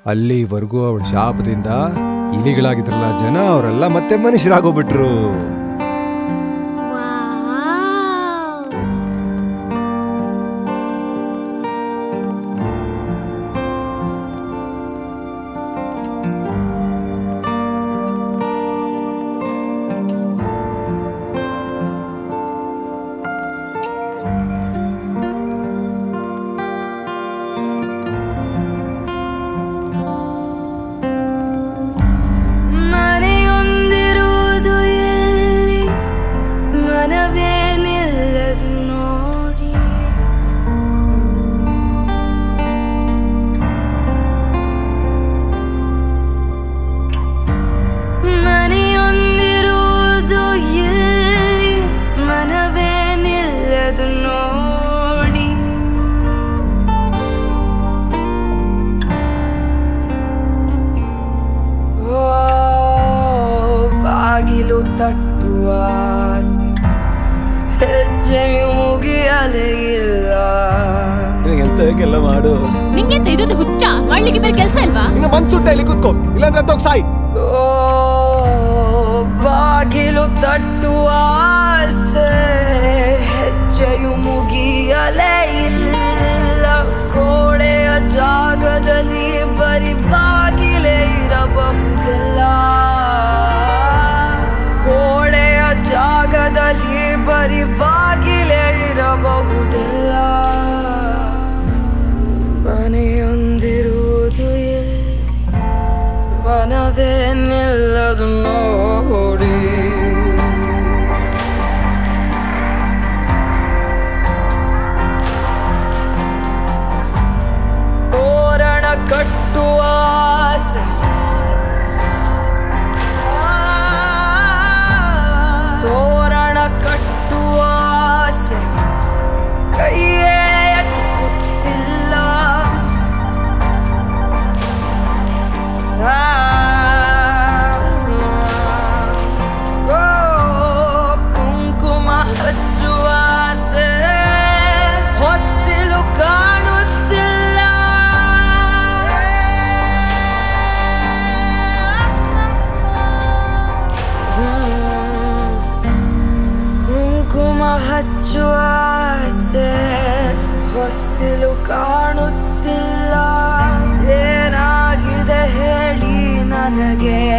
ಅಲ್ಲಿವರೆಗೂ ಅವಳ ಶಾಪದಿಂದ ಇಲಿಗಳಾಗಿದ್ರಲ್ಲ ಜನ ಅವರೆಲ್ಲ ಮತ್ತೆ ಮನುಷ್ಯರಾಗೋಗ್ಬಿಟ್ರು ಮನೆಯೊಂದಿರುವುದು ಎಲ್ಲಿ ಮನವೇ ನಿಲ್ಲದು ನೋಡಿ ಮನೆಯೊಂದಿರುವುದು ಎಲ್ಲಿ ಮನವೇ ನಿಲ್ಲದು ನೋಡಿ ಓ, ಬಾಗಿಲು ತಟ್ಟುವ ಆಸೆ, ಹೆಜ್ಜೆಯು ಮುಗಿಯಲೇ ಇಲ್ಲ ಎಂತ ಹೇಗೆಲ್ಲ ಮಾಡು ನಿಂಗೆಂತ ಇದ್ದು ಹುಚ್ಚ ಮಾಡ್ಲಿಕ್ಕೆ ಬೇರೆ ಕೆಲಸ ಇಲ್ವಾ ನಿಂಗೆ ಮನ್ಸುಟ್ಟ ಇಲ್ಲಿ ಕೂತ್ಕೋ ಇಲ್ಲಾಂದ್ರೆ ತೋಗ್ ಸಾಯಿ ಓ, ಬಾಗಿಲು ತಟ್ಟುವ ಆಸೆ, ಹೆಜ್ಜೆಯು ಮುಗಿಯಲೇ ಇಲ್ಲ ಕೋಣೆಯ ಜಾಗದಲ್ಲಿ ಬರಿ ಬಾಗಿಲೇ ಇರಬಹುದಲ್ಲ ಕೋಣೆಯ ಜಾಗದಲ್ಲಿ ಬರಿ ಬಾಗಿಲೇ ಇರಬಹುದಲ್ಲ ಮನೆಯೊಂದಿರುವುದು ಎಲ್ಲಿ ಮನವೇ ನಿಲ್ಲದು ನೋಡಿ ತೋರಣ ಕಟ್ಟುವ ಆಸೆ ತೋರಣ ಕಟ್ಟುವ ಆಸೆ ಕೈಯೇ ಎಟ್ಟುತ್ತಿಲ್ಲ ಓ, ಕುಂಕುಮ ಹಚ್ಚುವ ಆಸೆ ಹೊಸ್ತಿಲು ಕಾಣುತ್ತಿಲ್ಲ ಕುಂಕುಮ ಹಚ್ಚುವ ಆಸೆ ಹೊಸ್ತಿಲು ಕಾಣುತ್ತಿಲ್ಲ ಏನಾಗಿದೆ ಹೇಳಿ ನನಗೆ